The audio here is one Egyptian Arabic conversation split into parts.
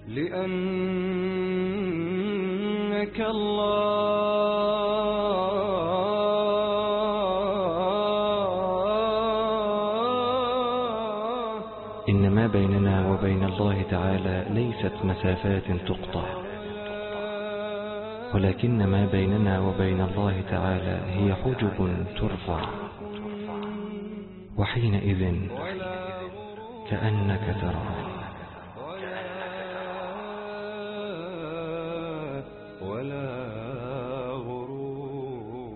لأنك الله إن ما بيننا وبين الله تعالى ليست مسافات تقطع ولكن ما بيننا وبين الله تعالى هي حجب ترفع وحينئذ كأنك تراه ولا غروب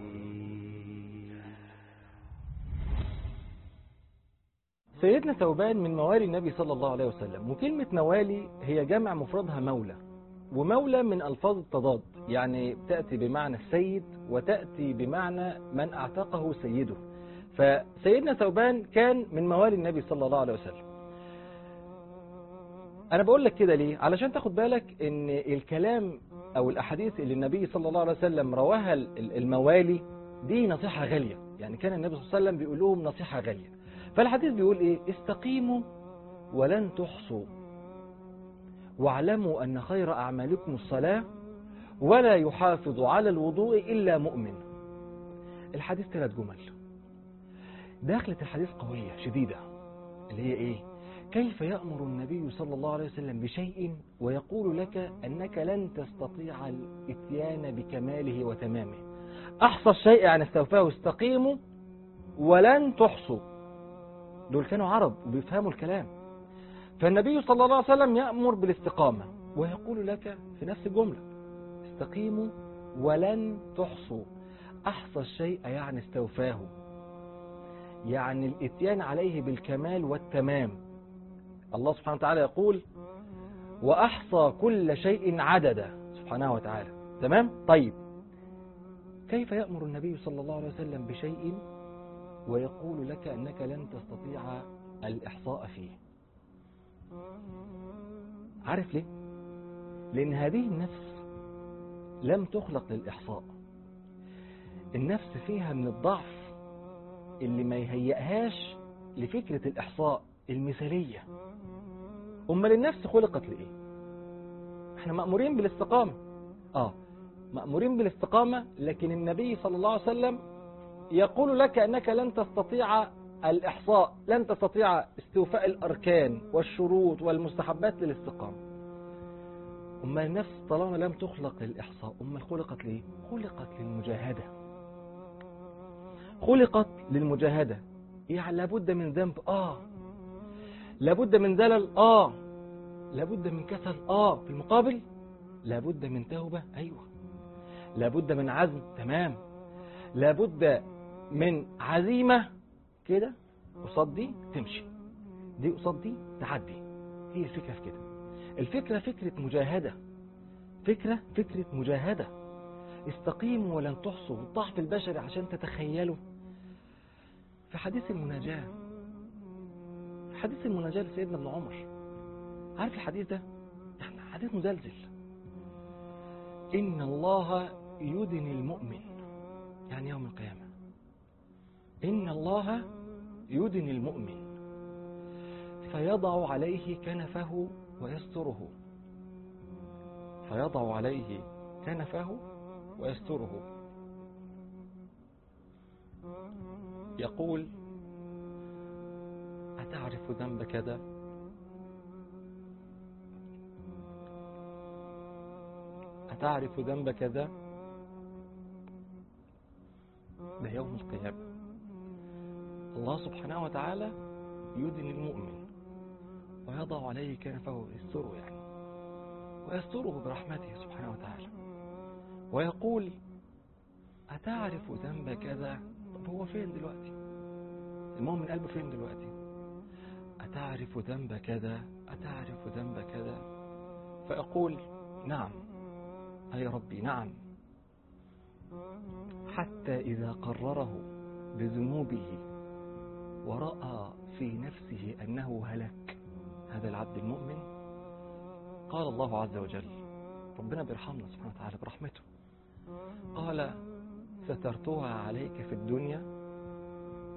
سيدنا ثوبان من موالي النبي صلى الله عليه وسلم وكلمة موالي هي جمع مفردها مولى ومولى من ألفاظ التضاد يعني تأتي بمعنى السيد وتأتي بمعنى من أعتقه سيده فسيدنا ثوبان كان من موالي النبي صلى الله عليه وسلم أنا بقول لك كده ليه علشان تاخد بالك إن الكلام أو الأحاديث اللي النبي صلى الله عليه وسلم رواها ال- الموالي دي نصيحة غالية يعني كان النبي صلى الله عليه وسلم بيقول لهم نصيحة غالية فالحديث بيقول إيه استقيموا ولن تحصوا واعلموا أن خير أعمالكم الصلاة ولا يحافظ على الوضوء إلا مؤمن الحديث ثلاث جمل داخلة الحديث قوية شديدة اللي هي إيه كيف يأمر النبي صلى الله عليه وسلم بشيء ويقول لك أنك لن تستطيع الاتيان بكماله وتمامه أحصى الشيء عن استوفاه استقيموا ولن تحصوا دول كانوا عرب وبيفهموا الكلام فالنبي صلى الله عليه وسلم يأمر بالاستقامة ويقول لك في نفس الجملة استقيموا ولن تحصوا أحصى الشيء يعني استوفاه يعني الاتيان عليه بالكمال والتمام الله سبحانه وتعالى يقول وأحصى كل شيء عددا سبحانه وتعالى تمام طيب كيف يأمر النبي صلى الله عليه وسلم بشيء ويقول لك أنك لن تستطيع الإحصاء فيه عارف ليه لأن هذه النفس لم تخلق للإحصاء النفس فيها من الضعف اللي ما يهيئهاش لفكرة الإحصاء المثالية أمال النفس خلقت لإيه احنا مأمورين بالاستقامة آه مأمورين بالاستقامة لكن النبي صلى الله عليه وسلم يقول لك أنك لن تستطيع الإحصاء لن تستطيع استوفاء الأركان والشروط والمستحبات للاستقامة أما النفس طالما لم تخلق للإحصاء أما خلقت ليه خلقت للمجاهدة خلقت للمجاهدة يعني لابد من ذنب آه لابد من زلل آه لابد من كسل آه في المقابل لابد من توبة أيوة لابد من عزم تمام لابد من عزيمة كده قصاد دي تمشي دي قصاد دي تعدي هي الفكرة في كده الفكرة فكرة مجاهدة فكرة فكرة مجاهدة استقيموا ولن تحصوا الضعف البشري عشان تتخيلوا في حديث المناجاة في حديث المناجاة لسيدنا ابن عمر عارف الحديث ده يعني حديث مزلزل إن الله يدني المؤمن يعني يوم القيامة إن الله يدني المؤمن فيضع عليه كنفه ويستره فيضع عليه كنفه ويستره يقول أتعرف ذنب كذا أتعرف ذنب كذا ده يوم القيامة الله سبحانه وتعالى يدني المؤمن ويضع عليه كنفه يستره يعني ويستره برحمته سبحانه وتعالى ويقول أتعرف ذنب كذا طب هو فين دلوقتي المؤمن قلبه فين دلوقتي أتعرف ذنب كذا أتعرف ذنب كذا فأقول نعم أي ربي نعم حتى إذا قرره بذنوبه ورأى في نفسه أنه هلك هذا العبد المؤمن قال الله عز وجل ربنا بيرحمنا سبحانه وتعالى برحمته قال سترتها عليك في الدنيا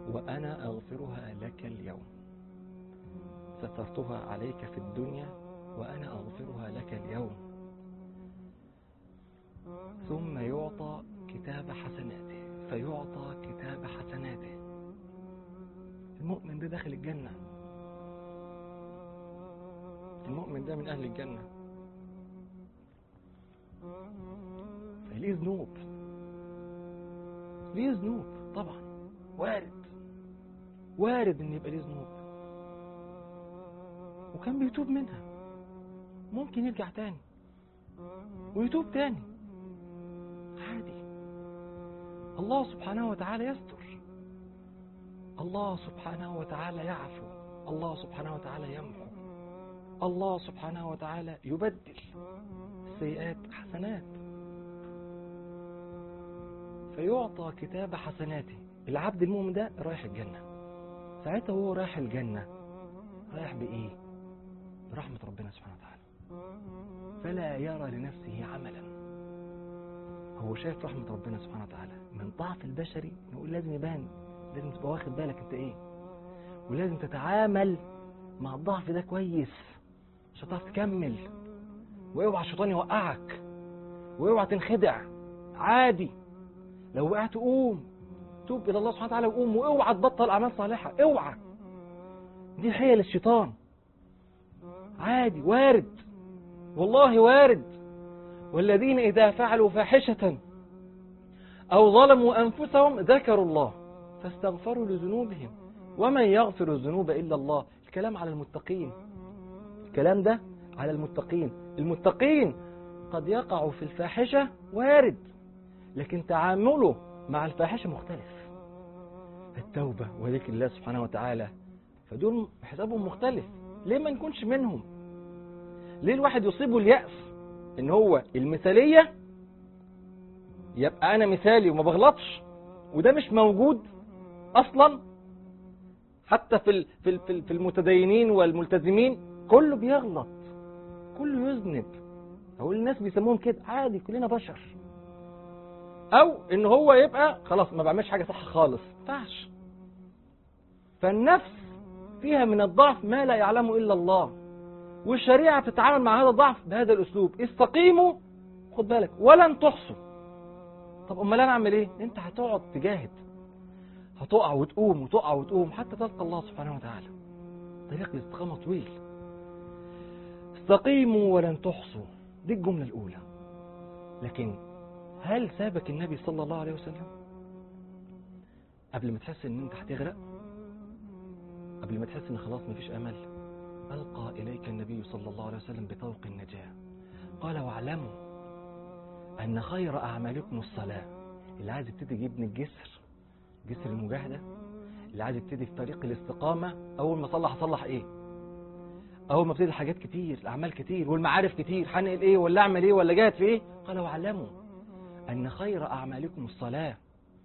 وأنا أغفرها لك اليوم سترتها عليك في الدنيا وأنا أغفرها لك اليوم ثم يعطى كتاب حسناته فيعطى كتاب حسناته المؤمن ده داخل الجنة المؤمن ده من أهل الجنة فليه ذنوب ليه ذنوب طبعا وارد وارد ان يبقى ليه ذنوب وكان بيتوب منها ممكن يرجع تاني ويتوب تاني عادي الله سبحانه وتعالى يستر الله سبحانه وتعالى يعفو الله سبحانه وتعالى يمحو الله سبحانه وتعالى يبدل السيئات حسنات فيعطى كتاب حسناته العبد المؤمن ده رايح الجنة ساعتها هو رايح الجنة رايح بإيه برحمة ربنا سبحانه وتعالى فلا يرى لنفسه عملا هو شايف رحمة ربنا سبحانه وتعالى من ضعف البشري نقول لازم يبان لازم تبقى واخد بالك انت ايه ولازم تتعامل مع الضعف ده كويس عشان تعرف تكمل واوعى الشيطان يوقعك واوعى تنخدع عادي لو وقعت قوم توب الى الله سبحانه وتعالى وقوم واوعى تبطل اعمال صالحه اوعى دي حيل الشيطان عادي وارد والله وارد والذين اذا فعلوا فاحشه او ظلموا انفسهم ذكروا الله فاستغفروا لذنوبهم ومن يغفر الذنوب الا الله الكلام على المتقين الكلام ده على المتقين المتقين قد يقع في الفاحشه وارد لكن تعامله مع الفاحشة مختلف التوبة وذكر الله سبحانه وتعالى فدول حسابهم مختلف ليه ما نكونش منهم ليه الواحد يصيبه اليأس ان هو المثالية يبقى انا مثالي وما بغلطش وده مش موجود اصلا حتى في في في المتدينين والملتزمين كله بيغلط كله يذنب او الناس بيسموهم كده عادي كلنا بشر او ان هو يبقى خلاص ما بعملش حاجه صح خالص ينفعش فالنفس فيها من الضعف ما لا يعلمه الا الله والشريعه بتتعامل مع هذا الضعف بهذا الاسلوب استقيموا خد بالك ولن تحصوا طب امال انا اعمل ايه انت هتقعد تجاهد هتقع وتقوم وتقع وتقوم حتى تلقى الله سبحانه وتعالى طريق الاستقامه طويل استقيموا ولن تحصوا دي الجمله الاولى لكن هل سابك النبي صلى الله عليه وسلم قبل ما تحس ان انت هتغرق قبل ما تحس ان خلاص مفيش امل القى اليك النبي صلى الله عليه وسلم بطوق النجاه قال واعلموا ان خير اعمالكم الصلاه اللي عايز يبتدي يبني الجسر جسر المجاهده اللي عايز يبتدي في طريق الاستقامه اول ما اصلح اصلح ايه اول ما ابتدي حاجات كتير الاعمال كتير والمعارف كتير هنقل ايه ولا اعمل ايه ولا جاهد في ايه قال واعلموا أن خير أعمالكم الصلاة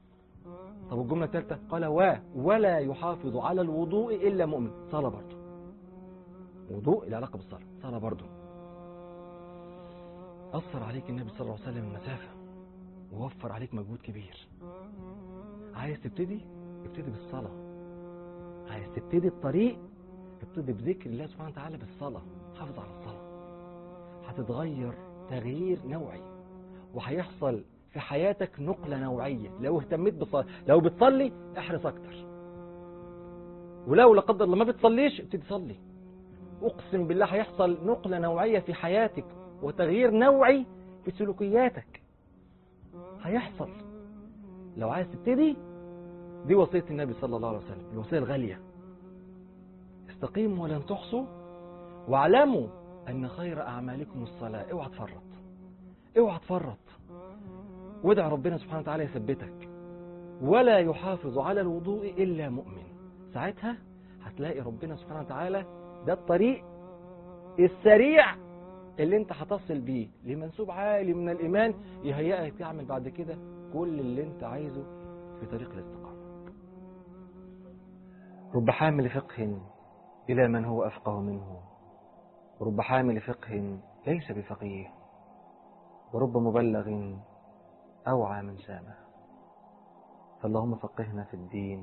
طب الجملة الثالثة قال و ولا يحافظ على الوضوء إلا مؤمن صلاة برضه وضوء له علاقة بالصلاة صلاة برضه أثر عليك النبي صلى الله عليه وسلم المسافة ووفر عليك مجهود كبير عايز تبتدي ابتدي بالصلاة عايز تبتدي الطريق ابتدي بذكر الله سبحانه وتعالى بالصلاة حافظ على الصلاة هتتغير تغيير نوعي وهيحصل في حياتك نقلة نوعية لو اهتميت بالصلاة لو بتصلي احرص اكتر ولو لا قدر الله ما بتصليش ابتدي صلي اقسم بالله هيحصل نقلة نوعية في حياتك وتغيير نوعي في سلوكياتك هيحصل لو عايز تبتدي دي وصية النبي صلى الله عليه وسلم الوصية الغالية استقيموا ولن تحصوا واعلموا أن خير أعمالكم الصلاة اوعى تفرط اوعى تفرط وادع ربنا سبحانه وتعالى يثبتك ولا يحافظ على الوضوء إلا مؤمن ساعتها هتلاقي ربنا سبحانه وتعالى ده الطريق السريع اللي انت هتصل بيه لمنسوب عالي من الإيمان يهيئك تعمل بعد كده كل اللي انت عايزه في طريق الاستقامة رب حامل فقه إلى من هو أفقه منه ورب حامل فقه ليس بفقيه ورب مبلغ أوعى من سامة فاللهم فقهنا في الدين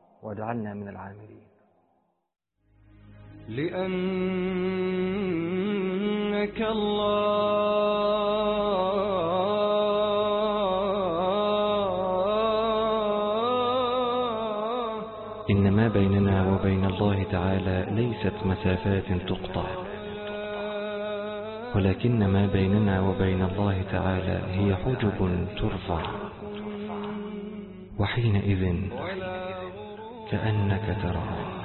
واجعلنا من العاملين لأن بك الله إن ما بيننا وبين الله تعالى ليست مسافات تقطع ولكن ما بيننا وبين الله تعالى هي حجب ترفع وحينئذ كأنك تراه